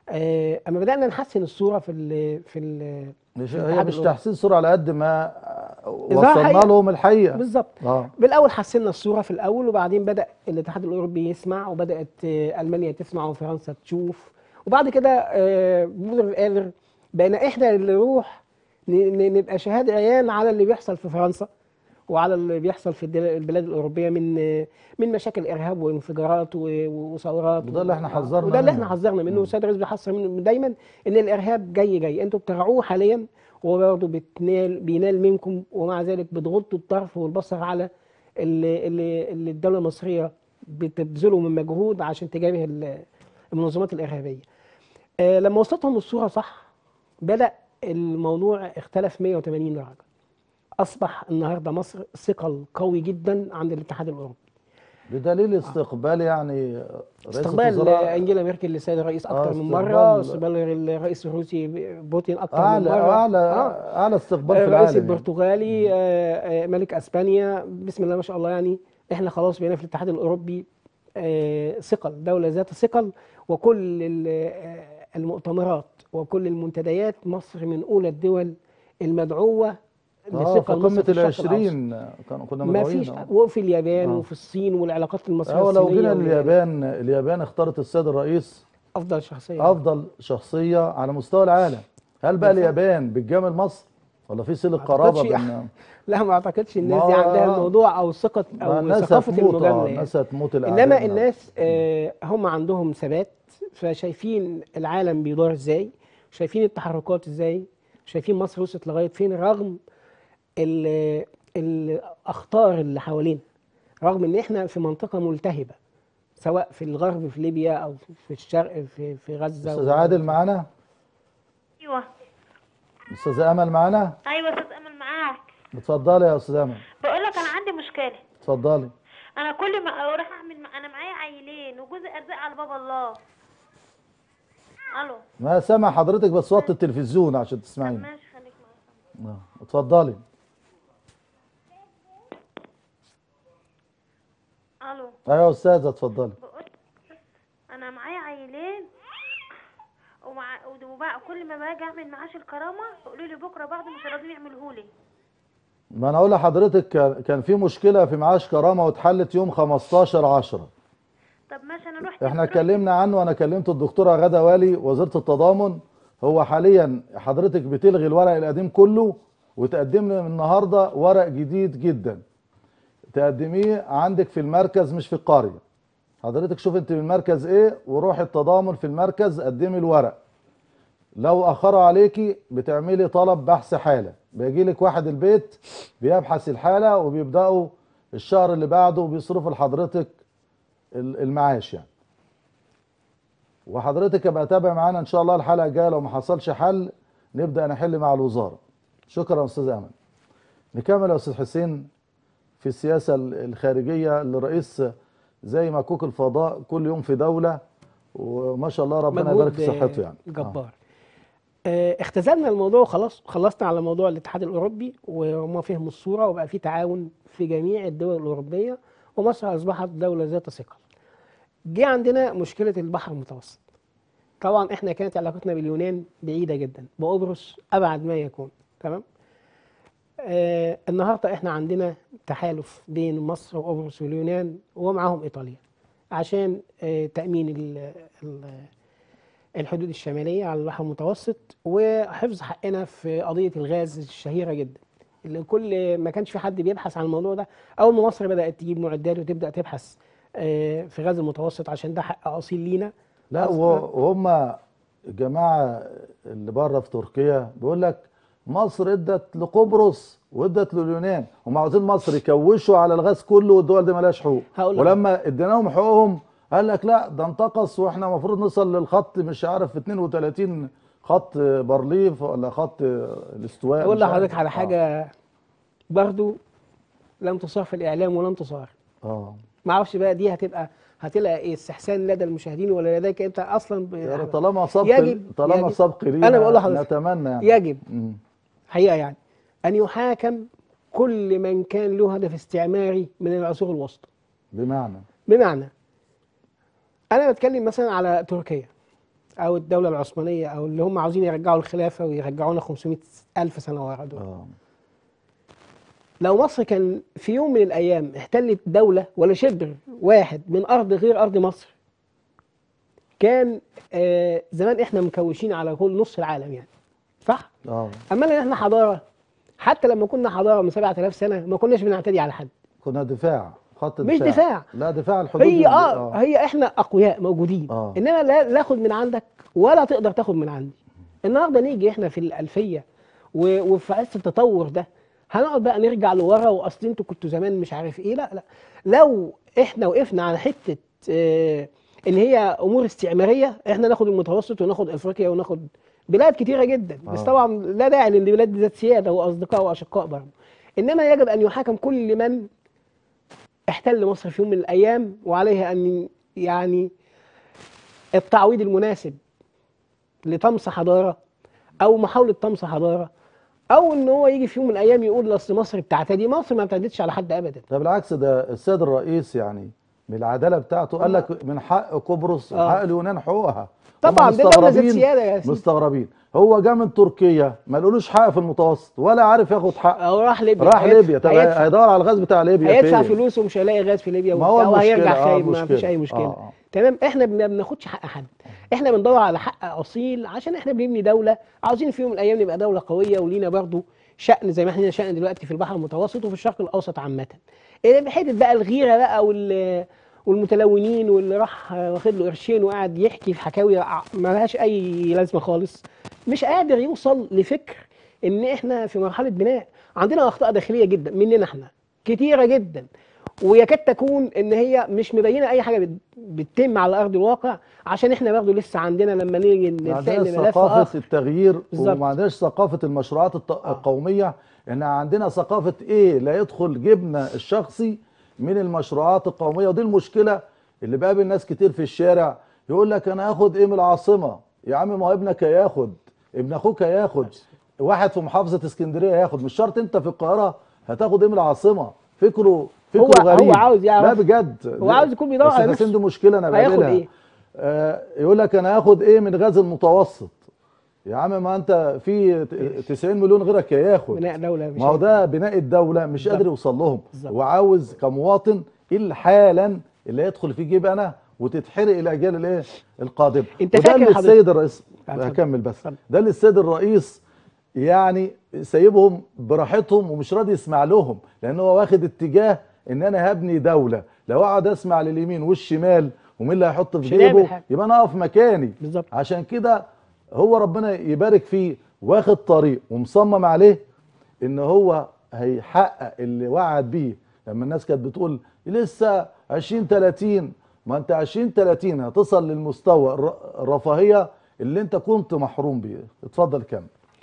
آه، اما بدانا نحسن الصوره في ال في ال مش في هي الاتحاد مش الأوروبي. تحسين صورة على قد ما إظهار وصلنا حقيقة. لهم الحقيقة بالظبط اه بالاول حسنا الصوره في الاول وبعدين بدا الاتحاد الاوروبي يسمع وبدات آه، المانيا تسمع وفرنسا تشوف وبعد كده آه، بودر القادر بقينا احنا اللي نروح ن- ن- نبقى شهاد عيان على اللي بيحصل في فرنسا وعلى اللي بيحصل في الدل- البلاد الاوروبيه من آه، من مشاكل ارهاب وانفجارات و- وثورات وده اللي احنا حذرنا وده اللي منه. احنا حذرنا منه والسيد الرئيس بيحذر منه دايما ان الارهاب جاي جاي انتوا بترعوه حاليا وبرضه بتنال بينال منكم ومع ذلك بتغضوا الطرف والبصر على اللي, اللي, اللي الدوله المصريه بتبذله من مجهود عشان تجابه ال- المنظمات الارهابيه. آه لما وصلتهم الصوره صح بدا الموضوع اختلف 180 درجه. اصبح النهارده مصر ثقل قوي جدا عند الاتحاد الاوروبي. بدليل استقبال يعني رئيس استقبال الوزراء انجيلا ميركل للسيد الرئيس آه، اكتر من استقبال- مره استقبال الرئيس الروسي بوتين اكتر من اعلى مره اعلى آه. اعلى استقبال في الرئيس العالم يعني. البرتغالي آه، آه، ملك اسبانيا بسم الله ما شاء الله يعني احنا خلاص بقينا في الاتحاد الاوروبي آه، ثقل دوله ذات ثقل وكل ال- آه، المؤتمرات وكل المنتديات مصر من اولى الدول المدعوه اه في لثقل مصر قمة في الشرق الأوسط. العشرين كانوا كنا ما مدعوين فيش آه. وفي اليابان آه. وفي الصين والعلاقات المصريه اه لو الصينيه جينا وال- لليابان اليابان اختارت السيد الرئيس افضل شخصيه افضل شخصيه على مستوى العالم هل بقى بالفعل. اليابان بتجامل مصر ولا في صله ما قرابه أعتقدش. بين لا ما اعتقدش الناس ما دي هو- عندها الموضوع او ثقه ما او الناس ثقافه هتموت اه المجامله يعني. الناس هتموت الأعداء انما من الناس آه هم عندهم ثبات فشايفين العالم بيدور ازاي شايفين التحركات ازاي شايفين مصر وصلت لغايه فين رغم ال- الاخطار اللي حوالينا رغم ان احنا في منطقه ملتهبه سواء في الغرب في ليبيا او في الشرق في في غزه استاذ عادل معانا ايوه استاذ امل معانا ايوه استاذ امل معاك اتفضلي يا استاذ امل بقول لك انا عندي مشكله اتفضلي انا كل ما اروح اعمل انا معايا عيلين وجوزي ارزاق على باب الله الو ما سامع حضرتك بس وطي التلفزيون عشان طب تسمعيني ماشي خليك معايا آه، اتفضلي الو ايوه يا استاذه اتفضلي بقول انا معايا عيلين ومع وبقى كل ما باجي اعمل معاش الكرامه يقولوا لي بكره بعض مش راضيين يعملوه لي ما انا اقول لحضرتك كان- كان في مشكله في معاش كرامه واتحلت يوم 15 10 طب ماشي انا رحت احنا رحت- اتكلمنا عنه وانا كلمت الدكتوره غاده والي وزيره التضامن هو حاليا حضرتك بتلغي الورق القديم كله وتقدم لي النهارده ورق جديد جدا تقدميه عندك في المركز مش في القريه حضرتك شوف انت من المركز ايه وروح التضامن في المركز قدمي الورق لو اخروا عليكي بتعملي طلب بحث حاله بيجي لك واحد البيت بيبحث الحاله وبيبداوا الشهر اللي بعده بيصرفوا لحضرتك ال- المعاش يعني وحضرتك ابقى تابع معانا ان شاء الله الحلقه الجايه لو ما حصلش حل نبدا نحل مع الوزاره شكرا يا استاذ امل نكمل يا استاذ حسين في السياسه ال- الخارجيه اللي رئيس زي مكوك الفضاء كل يوم في دوله وما شاء الله ربنا يبارك في مجهود صحته يعني آه. جبار آه، اختزلنا الموضوع وخلاص خلصنا على موضوع الاتحاد الاوروبي وهم فهموا الصوره وبقى في تعاون في جميع الدول الاوروبيه ومصر اصبحت دوله ذات ثقل. جه عندنا مشكله البحر المتوسط. طبعا احنا كانت علاقتنا باليونان بعيده جدا، بقبرص ابعد ما يكون، تمام؟ آه النهارده احنا عندنا تحالف بين مصر وقبرص واليونان ومعاهم ايطاليا عشان آه تامين ال ال الحدود الشمالية على البحر المتوسط وحفظ حقنا في قضية الغاز الشهيرة جدا اللي كل ما كانش في حد بيبحث عن الموضوع ده أول ما مصر بدأت تجيب معدات وتبدأ تبحث آه، في غاز المتوسط عشان ده حق أصيل لينا لا أصلاً- وهم الجماعه اللي بره في تركيا بيقول لك مصر ادت لقبرص وادت لليونان هم عاوزين مصر يكوشوا على الغاز كله والدول دي مالهاش حقوق هقول لك. ولما اديناهم حقوقهم قال لك لا ده انتقص واحنا المفروض نوصل للخط مش عارف 32 خط بارليف ولا خط الاستواء أقول مش عارف. لحضرتك على آه. حاجة برضو لم تصار في الإعلام ولن تصار اه ما اعرفش بقى دي هتبقى هتلاقي إيه استحسان لدى المشاهدين ولا لديك انت اصلا ب- يعني طالما سبق يجب- طالما يجب. سبق لينا أنا بقول لحضرتك. نتمنى يعني يجب مم. حقيقة يعني أن يحاكم كل من كان له هدف استعماري من العصور الوسطى بمعنى بمعنى أنا بتكلم مثلا على تركيا او الدوله العثمانيه او اللي هم عاوزين يرجعوا الخلافه ويرجعونا 500 الف سنه ورا دول اه لو مصر كان في يوم من الايام احتلت دوله ولا شبر واحد من ارض غير ارض مصر كان آه زمان احنا مكوشين على كل نص العالم يعني صح اه اما ان احنا حضاره حتى لما كنا حضاره من 7000 سنه ما كناش بنعتدي على حد كنا دفاع خط مش دفاع. لا دفاع الحدود هي دي- اه هي احنا اقوياء موجودين آه. انما لا لا اخد من عندك ولا تقدر تاخد من عندي النهارده نيجي احنا في الالفيه و- وفي عز التطور ده هنقعد بقى نرجع لورا واصل انتوا كنتوا زمان مش عارف ايه لا لا لو احنا وقفنا على حته آه ان هي امور استعماريه احنا ناخد المتوسط وناخد افريقيا وناخد بلاد كتيره جدا بس آه. طبعا لا داعي لان البلاد دي ذات سياده واصدقاء واشقاء برضه انما يجب ان يحاكم كل من احتل مصر في يوم من الايام وعليه ان يعني التعويض المناسب لطمس حضاره او محاوله طمس حضاره او ان هو يجي في يوم من الايام يقول اصل مصر بتعتدي مصر ما بتعتديش على حد ابدا ده بالعكس ده السيد الرئيس يعني من العداله بتاعته قال لك من حق قبرص آه. وحق اليونان حقوقها طبعا هم دي دوله ذات مستغربين- سياده يا سيدي مستغربين هو جه من تركيا ما لقولوش حق في المتوسط ولا عارف ياخد حق او راح ليبيا راح هيدفع- ليبيا طب هيدفع, هيدور على الغاز بتاع ليبيا هيدفع فين؟ فلوس ومش هيلاقي غاز في ليبيا ما هو وبتاع المشكلة، وهيرجع آه، خايب ما المشكلة. فيش اي مشكله آه، آه. تمام احنا ما بناخدش حق حد احنا بندور على حق اصيل عشان احنا بنبني دوله عاوزين في يوم من الايام نبقى دوله قويه ولينا برضو شأن زي ما احنا لينا شأن دلوقتي في البحر المتوسط وفي الشرق الاوسط عامه إيه بحته بقى الغيره بقى وال والمتلونين واللي راح واخد له قرشين وقاعد يحكي في حكاوي ع- ما لهاش اي لازمه خالص مش قادر يوصل لفكر ان احنا في مرحله بناء عندنا اخطاء داخليه جدا مننا احنا كتيره جدا ويكاد تكون ان هي مش مبينه اي حاجه بت- بتتم على ارض الواقع عشان احنا برضه لسه عندنا لما نيجي ما نتسال عندناش لملف ثقافة اخر التغيير بالظبط. وما عندناش ثقافة المشروعات الت- القومية ان عندنا ثقافة ايه لا يدخل جبنا الشخصي من المشروعات القومية ودي المشكلة اللي بقابل ناس كتير في الشارع يقول لك انا هاخد ايه من العاصمة يا عم ما هو ابنك هياخد ابن اخوك هياخد واحد في محافظة اسكندرية هياخد مش شرط انت في القاهرة هتاخد ايه من العاصمة فكره فكره هو- هو غريب عاوز يعرف- لا بجد هو عاوز يكون بيدور بس على يا نفسه. حسين دي مشكلة انا هياخد بقابلها ايه؟ آه، يقول لك انا هاخد ايه من غاز المتوسط يا عم ما انت في ت- 90 مليون غيرك هياخد بناء دوله مش ما هو ده بناء الدوله مش قادر يوصل لهم بالظبط. وعاوز كمواطن ايه الحالا اللي هيدخل في جيب انا وتتحرق الاجيال الايه القادمه انت وده فاكر اللي حضرتك- السيد الرئيس اتفضل. هكمل بس اتفضل. ده اللي السيد الرئيس يعني سايبهم براحتهم ومش راضي يسمع لهم لان هو واخد اتجاه ان انا هبني دوله لو اقعد اسمع لليمين والشمال ومين اللي هيحط في مش هنعمل جيبه حاجة. يبقى انا اقف مكاني بالظبط. عشان كده هو ربنا يبارك فيه واخد طريق ومصمم عليه ان هو هيحقق اللي وعد بيه لما الناس كانت بتقول لسه 20 30 ما انت 20 30 هتصل للمستوى الر- الرفاهيه اللي انت كنت محروم بيه اتفضل كمل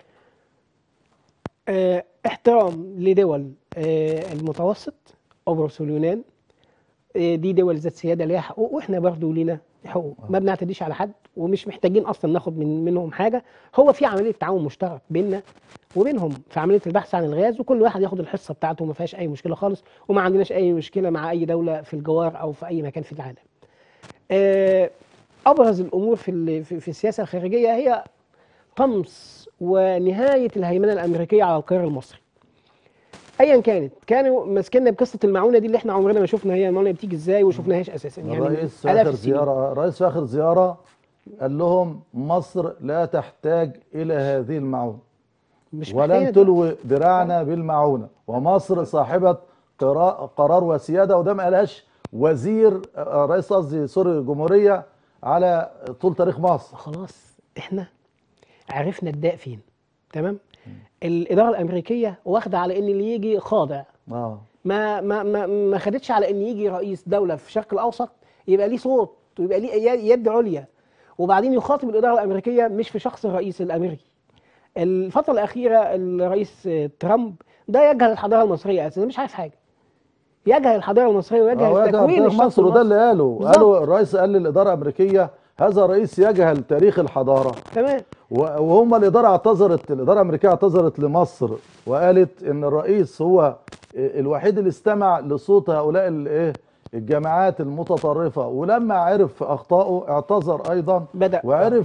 آه، احترام لدول آه، المتوسط قبرص واليونان آه، دي دول ذات سياده ليها حقوق واحنا برضه لينا حقوق ما بنعتديش على حد ومش محتاجين اصلا ناخد من منهم حاجه هو في عمليه تعاون مشترك بيننا وبينهم في عمليه البحث عن الغاز وكل واحد ياخد الحصه بتاعته وما فيهاش اي مشكله خالص وما عندناش اي مشكله مع اي دوله في الجوار او في اي مكان في العالم. آه، ابرز الامور في ال- في في السياسه الخارجيه هي طمس ونهايه الهيمنه الامريكيه على القرار المصري. ايا كانت كانوا ماسكيننا بقصه المعونه دي اللي احنا عمرنا ما شفنا هي المعونه بتيجي ازاي وشفناهاش اساسا يعني من الرئيس في آلاف اخر السنين. زياره الرئيس في اخر زياره قال لهم مصر لا تحتاج الى هذه المعونه مش محتاجين ولن تلوي ذراعنا بالمعونه ومصر صاحبه قرا- قرار وسياده وده ما قالهاش وزير آه، رئيس قصدي سوري الجمهوريه على طول تاريخ مصر خلاص احنا عرفنا الداء فين تمام الاداره الامريكيه واخده على ان اللي يجي خاضع اه ما ما ما ما خدتش على ان يجي رئيس دوله في الشرق الاوسط يبقى ليه صوت ويبقى ليه ي- يد عليا وبعدين يخاطب الاداره الامريكيه مش في شخص الرئيس الامريكي الفتره الاخيره الرئيس ترامب ده يجهل الحضاره المصريه اساسا مش عارف حاجه يجهل الحضاره المصريه آه، ويجهل ويجهل تكوين تاريخ الشخص مصر وده اللي المصري قاله بالظبط. قالوا الرئيس قال للاداره الامريكيه هذا رئيس يجهل تاريخ الحضاره تمام و- وهم الاداره اعتذرت الاداره الامريكيه اعتذرت لمصر وقالت ان الرئيس هو الوحيد اللي استمع لصوت هؤلاء الايه الجماعات المتطرفه ولما عرف اخطائه اعتذر ايضا بدأ. وعرف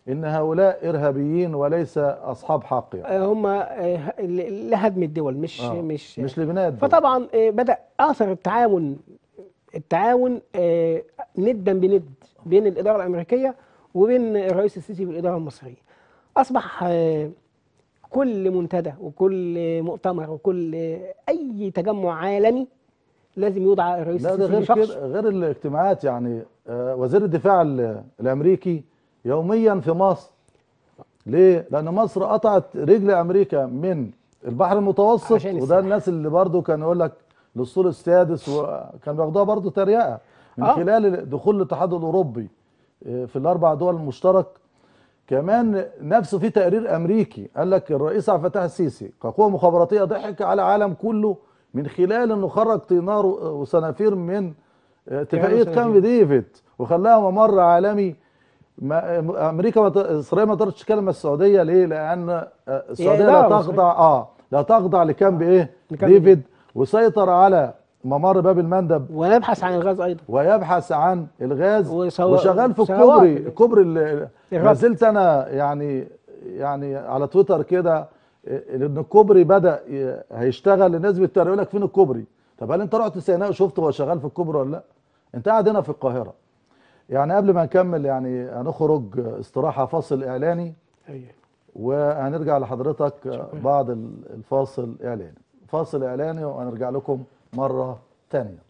ان هؤلاء ارهابيين وليس اصحاب حق يعني. آه، هم آه، ل- لهدم الدول مش آه، مش مش لبناء الدول. فطبعا آه، بدأ أثر التعاون التعاون آه، ندا بند بين الإدارة الأمريكية وبين الرئيس السيسي والإدارة المصرية أصبح آه، كل منتدى وكل مؤتمر وكل آه، أي تجمع عالمي لازم يدعى الرئيس لا ده السيسي غير بشخص كده غير الاجتماعات يعني آه، وزير الدفاع ال- الامريكي يوميا في مصر ليه؟ لان مصر قطعت رجل امريكا من البحر المتوسط عشان وده السلاح. الناس اللي برضو كان يقول لك الاسطول السادس وكان بياخدوها برضو تريقه من آه. خلال دخول الاتحاد الاوروبي آه، في الاربع دول المشترك كمان نفسه في تقرير امريكي قال لك الرئيس عبد الفتاح السيسي كقوه مخابراتيه ضحك على العالم كله من خلال انه خرج طينار و- وصنافير من اتفاقيه وصنافير. كامب ديفيد وخلاها ممر عالمي ما امريكا ما ت- اسرائيل ما تقدرش تتكلم مع السعوديه ليه؟ لان آه، السعوديه لا إدارة تخضع اه لا تخضع لكامب ايه؟ لكامب ديفيد وسيطر على ممر باب المندب ونبحث عن الغاز أيضا ويبحث عن الغاز وسوا- وشغال في ثروات. الكوبري الكوبري اللي ما الربط. زلت انا يعني يعني على تويتر كده ان الكوبري بدا ي- هيشتغل الناس بتتريق يقول لك فين الكوبري طب هل انت رحت سيناء وشفت هو شغال في الكوبري ولا لا انت قاعد هنا في القاهره يعني قبل ما نكمل يعني هنخرج استراحه فاصل اعلاني أيوة. وهنرجع لحضرتك بعد الفاصل اعلاني فاصل اعلاني وهنرجع لكم مره ثانيه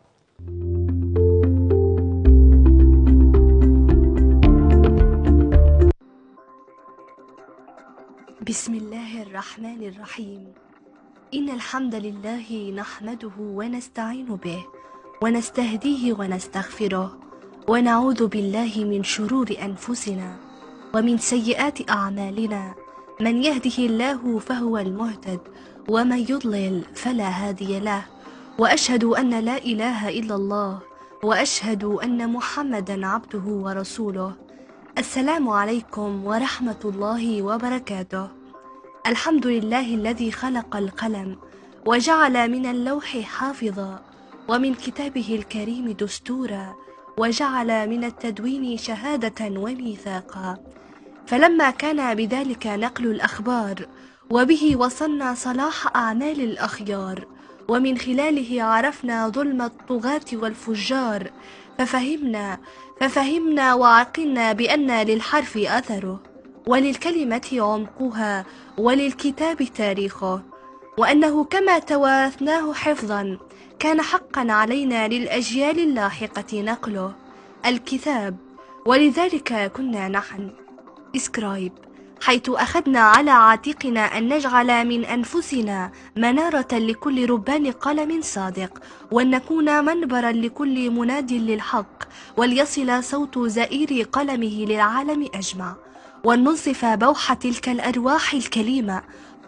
بسم الله الرحمن الرحيم إن الحمد لله نحمده ونستعين به ونستهديه ونستغفره ونعوذ بالله من شرور أنفسنا ومن سيئات أعمالنا من يهده الله فهو المهتد ومن يضلل فلا هادي له وأشهد أن لا إله إلا الله وأشهد أن محمدا عبده ورسوله السلام عليكم ورحمة الله وبركاته الحمد لله الذي خلق القلم وجعل من اللوح حافظا ومن كتابه الكريم دستورا وجعل من التدوين شهادة وميثاقا فلما كان بذلك نقل الأخبار وبه وصلنا صلاح أعمال الأخيار ومن خلاله عرفنا ظلم الطغاة والفجار ففهمنا ففهمنا وعقلنا بأن للحرف أثره وللكلمة عمقها وللكتاب تاريخه وأنه كما توارثناه حفظا كان حقا علينا للأجيال اللاحقة نقله الكتاب ولذلك كنا نحن اسكرايب حيث أخذنا على عاتقنا أن نجعل من أنفسنا منارة لكل ربان قلم صادق وأن نكون منبرا لكل مناد للحق وليصل صوت زئير قلمه للعالم أجمع وأن ننصف بوح تلك الأرواح الكليمة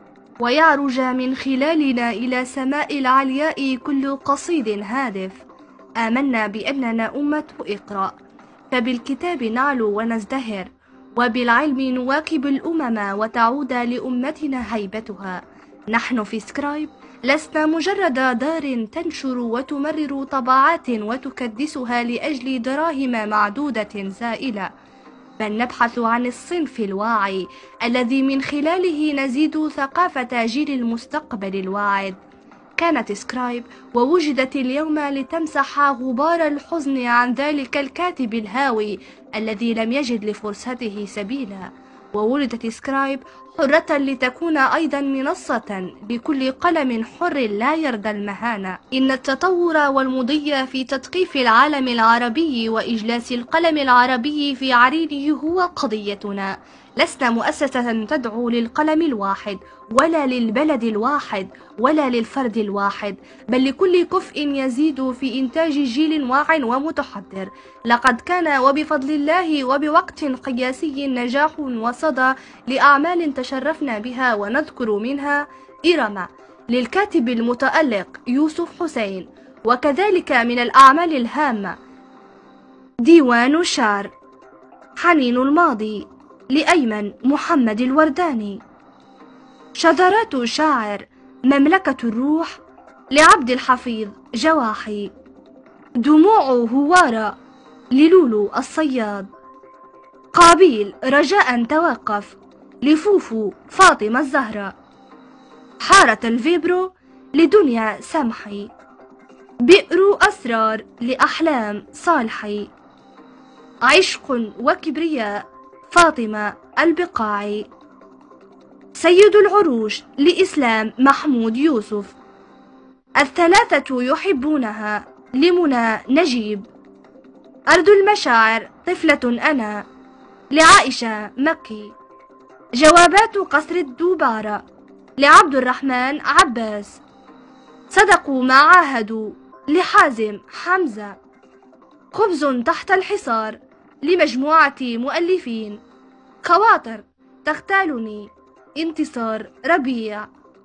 ويعرج من خلالنا إلى سماء العلياء كل قصيد هادف آمنا بأننا أمة اقرأ فبالكتاب نعلو ونزدهر وبالعلم نواكب الأمم وتعود لأمتنا هيبتها نحن في سكرايب لسنا مجرد دار تنشر وتمرر طبعات وتكدسها لأجل دراهم معدودة زائلة بل نبحث عن الصنف الواعي الذي من خلاله نزيد ثقافة جيل المستقبل الواعد كانت سكرايب ووجدت اليوم لتمسح غبار الحزن عن ذلك الكاتب الهاوي الذي لم يجد لفرصته سبيلا وولدت سكرايب حرة لتكون أيضا منصة لكل قلم حر لا يرضى المهانة إن التطور والمضي في تثقيف العالم العربي وإجلاس القلم العربي في عرينه هو قضيتنا لسنا مؤسسة تدعو للقلم الواحد ولا للبلد الواحد ولا للفرد الواحد بل لكل كفء يزيد في إنتاج جيل واع ومتحضر لقد كان وبفضل الله وبوقت قياسي نجاح وصدى لأعمال تشرفنا بها ونذكر منها إرم للكاتب المتألق يوسف حسين وكذلك من الأعمال الهامة ديوان شار حنين الماضي لأيمن محمد الورداني شذرات شاعر مملكة الروح لعبد الحفيظ جواحي دموع هوارة للولو الصياد قابيل رجاء توقف لفوفو فاطمة الزهراء حارة الفيبرو لدنيا سمحي بئر أسرار لأحلام صالحي عشق وكبرياء فاطمة البقاعي سيد العروش لإسلام محمود يوسف الثلاثة يحبونها لمنى نجيب أرض المشاعر طفلة أنا لعائشة مكي جوابات قصر الدوبارة لعبد الرحمن عباس صدقوا ما عاهدوا لحازم حمزة خبز تحت الحصار لمجموعة مؤلفين خواطر تختالني انتصار ربيع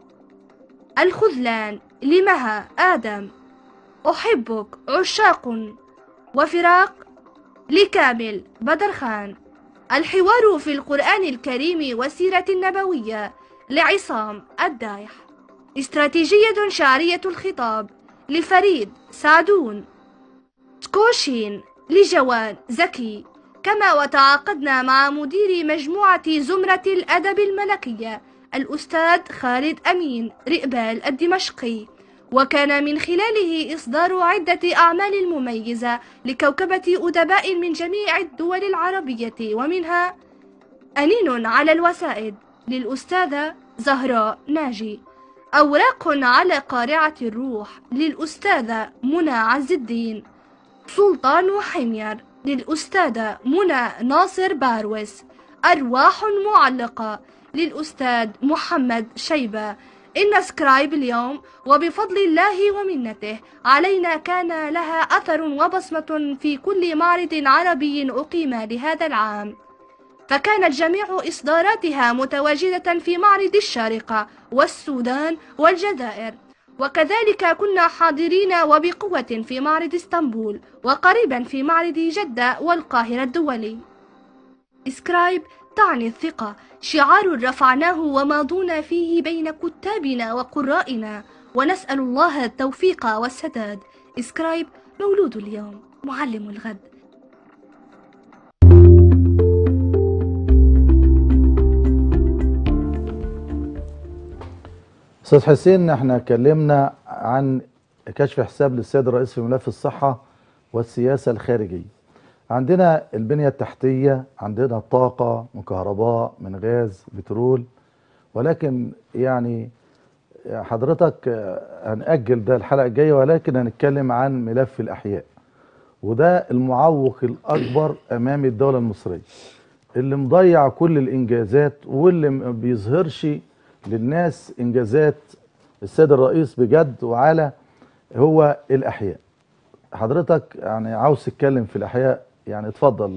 الخذلان لمها آدم أحبك عشاق وفراق لكامل بدر خان الحوار في القرآن الكريم والسيرة النبوية لعصام الدايح استراتيجية شعرية الخطاب لفريد سعدون سكوشين لجواد زكي كما وتعاقدنا مع مدير مجموعة زمرة الأدب الملكية الأستاذ خالد أمين رئبال الدمشقي وكان من خلاله إصدار عدة أعمال مميزة لكوكبة أدباء من جميع الدول العربية ومنها أنين على الوسائد للأستاذة زهراء ناجي أوراق على قارعة الروح للأستاذة منى عز الدين سلطان وحمير للأستاذة منى ناصر باروس أرواح معلقة للأستاذ محمد شيبة إن سكرايب اليوم وبفضل الله ومنته علينا كان لها أثر وبصمة في كل معرض عربي أقيم لهذا العام فكانت جميع إصداراتها متواجدة في معرض الشارقة والسودان والجزائر وكذلك كنا حاضرين وبقوة في معرض اسطنبول وقريبا في معرض جدة والقاهرة الدولي سكرايب تعني الثقة شعار رفعناه وماضونا فيه بين كتابنا وقرائنا ونسأل الله التوفيق والسداد سكرايب مولود اليوم معلم الغد استاذ حسين احنا اتكلمنا عن كشف حساب للسيد الرئيس في ملف الصحة والسياسة الخارجية عندنا البنية التحتية عندنا طاقة من كهرباء من غاز بترول ولكن يعني حضرتك آه، هنأجل ده الحلقة الجاية ولكن هنتكلم عن ملف الأحياء وده المعوق الأكبر أمام الدولة المصرية اللي مضيع كل الإنجازات واللي ما بيظهرش للناس إنجازات السيد الرئيس بجد وعلى هو الأحياء حضرتك يعني عاوز تتكلم في الأحياء يعني اتفضل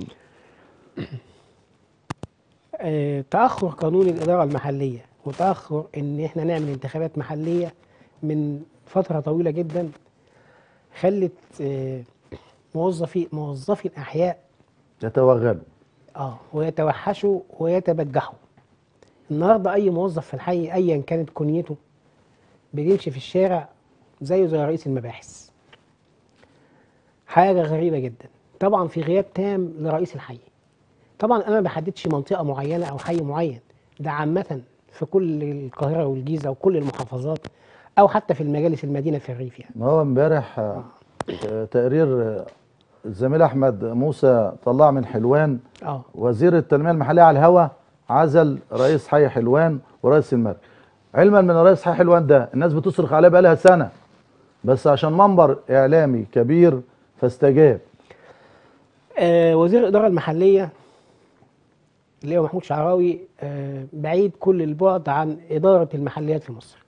آه، تأخر قانون الإدارة المحلية وتأخر إن إحنا نعمل انتخابات محلية من فترة طويلة جدا خلت آه، موظفي موظفي الأحياء يتوغلوا اه ويتوحشوا ويتبجحوا النهارده أي موظف في الحي أيا كانت كنيته بيمشي في الشارع زيه زي رئيس المباحث حاجة غريبة جدا طبعا في غياب تام لرئيس الحي طبعا انا ما بحددش منطقه معينه او حي معين ده عامه في كل القاهره والجيزه وكل المحافظات او حتى في المجالس المدينه في الريف يعني ما هو امبارح آه، آه، تقرير آه، الزميل احمد موسى طلع من حلوان اه وزير التنميه المحليه على الهوا عزل رئيس حي حلوان ورئيس المركز علما من رئيس حي حلوان ده الناس بتصرخ عليه بقالها سنه بس عشان منبر اعلامي كبير فاستجاب آه وزير الاداره المحليه اللي هو محمود شعراوي آه بعيد كل البعد عن اداره المحليات في مصر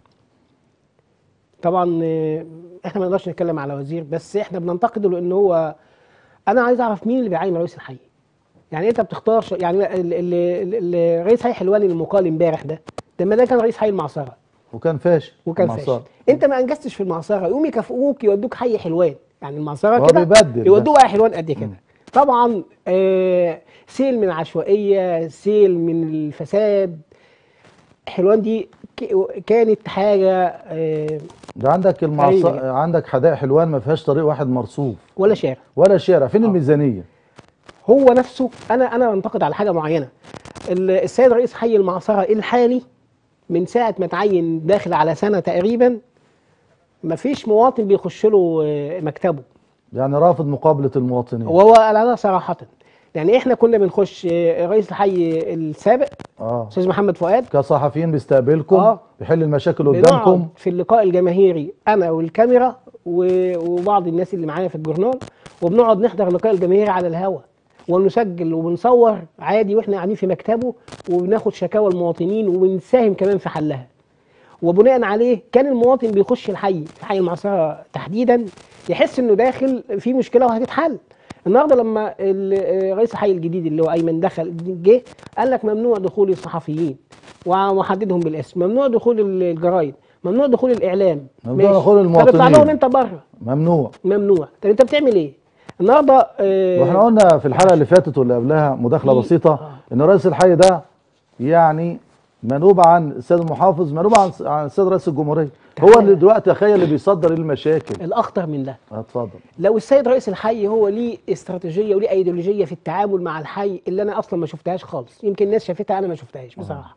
طبعا آه احنا ما نقدرش نتكلم على وزير بس احنا بننتقده لان هو انا عايز اعرف مين اللي بيعين رئيس الحي يعني انت بتختار ش... يعني ال- ال- ال- ال- رئيس حي حلوان المقال امبارح ده ده ما ده كان رئيس حي المعصره وكان فاشل وكان المعصرة. فاشل انت ما انجزتش في المعصره يقوم يكافئوك يودوك حي حلوان يعني هو المعصره كده بيبدل يودوك بس. حي حلوان قد كده طبعا آه سيل من العشوائيه سيل من الفساد حلوان دي ك- كانت حاجه آه ده عندك المعص... غريبة. عندك حدائق حلوان ما فيهاش طريق واحد مرصوف ولا شارع ولا شارع فين الميزانيه هو نفسه انا انا بنتقد على حاجه معينه ال- السيد رئيس حي المعصره الحالي من ساعه ما تعين داخل على سنه تقريبا ما فيش مواطن بيخش له آه، مكتبه يعني رافض مقابله المواطنين وهو قال هذا صراحه يعني احنا كنا بنخش آه، رئيس الحي السابق اه استاذ محمد فؤاد كصحفيين بيستقبلكم آه. بيحل المشاكل بنقعد قدامكم في اللقاء الجماهيري انا والكاميرا و- وبعض الناس اللي معايا في الجورنال وبنقعد نحضر اللقاء الجماهيري على الهوا ونسجل وبنصور عادي واحنا قاعدين في مكتبه وبناخد شكاوى المواطنين وبنساهم كمان في حلها وبناء عليه كان المواطن بيخش الحي في حي المعصره تحديدا يحس انه داخل في مشكله وهتتحل النهارده لما ال- رئيس الحي الجديد اللي هو ايمن دخل جه قال لك ممنوع دخول الصحفيين ومحددهم بالاسم ممنوع دخول ال- الجرايد ممنوع دخول الاعلام ممنوع ماشي. دخول طب اطلع المواطنين. لهم انت بره ممنوع ممنوع طب انت بتعمل ايه النهارده آه، واحنا قلنا في الحلقه اللي فاتت واللي قبلها مداخله في- بسيطه آه. ان رئيس الحي ده يعني منوب عن السيد المحافظ منوب عن عن السيد رئيس الجمهوريه هو تعالى. اللي دلوقتي تخيل اللي بيصدر المشاكل الاخطر من ده اتفضل لو السيد رئيس الحي هو ليه استراتيجيه وليه ايديولوجيه في التعامل مع الحي اللي انا اصلا ما شفتهاش خالص يمكن الناس شافتها انا ما شفتهاش بصراحه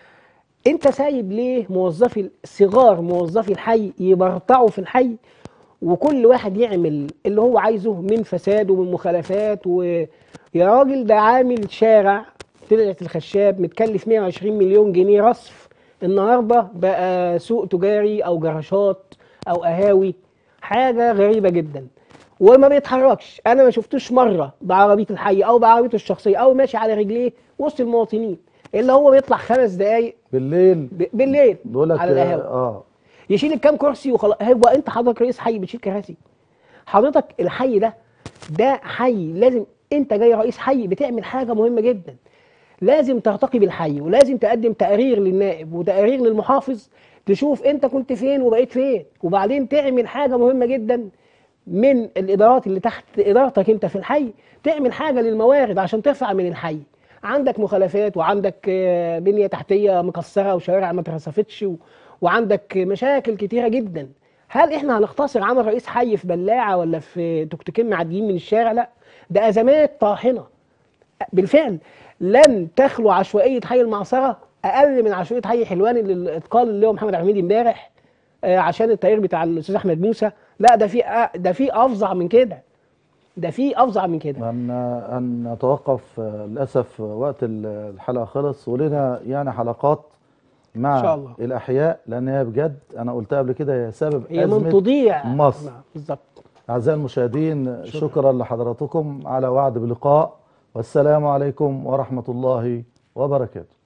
انت سايب ليه موظفي صغار موظفي الحي يبرطعوا في الحي وكل واحد يعمل اللي هو عايزه من فساد ومن مخالفات ويا راجل ده عامل شارع طلعت الخشاب متكلف 120 مليون جنيه رصف النهارده بقى سوق تجاري او جراشات او قهاوي حاجه غريبه جدا وما بيتحركش انا ما شفتوش مره بعربيه الحي او بعربيته الشخصيه او ماشي على رجليه وسط المواطنين اللي هو بيطلع خمس دقايق بالليل ب- بالليل بيقول لك على القهاوي اه يشيل الكام كرسي وخلاص هو انت حضرتك رئيس حي بتشيل كراسي حضرتك الحي ده ده حي لازم انت جاي رئيس حي بتعمل حاجه مهمه جدا لازم ترتقي بالحي ولازم تقدم تقرير للنائب وتقرير للمحافظ تشوف انت كنت فين وبقيت فين وبعدين تعمل حاجه مهمه جدا من الادارات اللي تحت ادارتك انت في الحي تعمل حاجه للموارد عشان ترفع من الحي عندك مخالفات وعندك آه، بنيه تحتيه مكسره وشوارع ما اترصفتش و- وعندك مشاكل كتيره جدا هل احنا هنختصر عمل رئيس حي في بلاعه ولا في توكتوكين معديين من الشارع لا ده ازمات طاحنه بالفعل لن تخلو عشوائيه حي المعصره اقل من عشوائيه حي حلوان اللي اتقال اللي هو محمد عبد امبارح آه، عشان التغيير بتاع الاستاذ احمد موسى لا ده في أ- ده في افظع من كده ده في افظع من كده أن أن نتوقف آه، للأسف آه، وقت ال- الحلقة خلص ولنا يعني حلقات مع إن شاء الله. الأحياء لأن هي بجد أنا قلتها قبل كده هي سبب هي من أزمة تضيع مصر. نعم، بالظبط أعزائي المشاهدين شكرا لحضراتكم على وعد بلقاء والسلام عليكم ورحمة الله وبركاته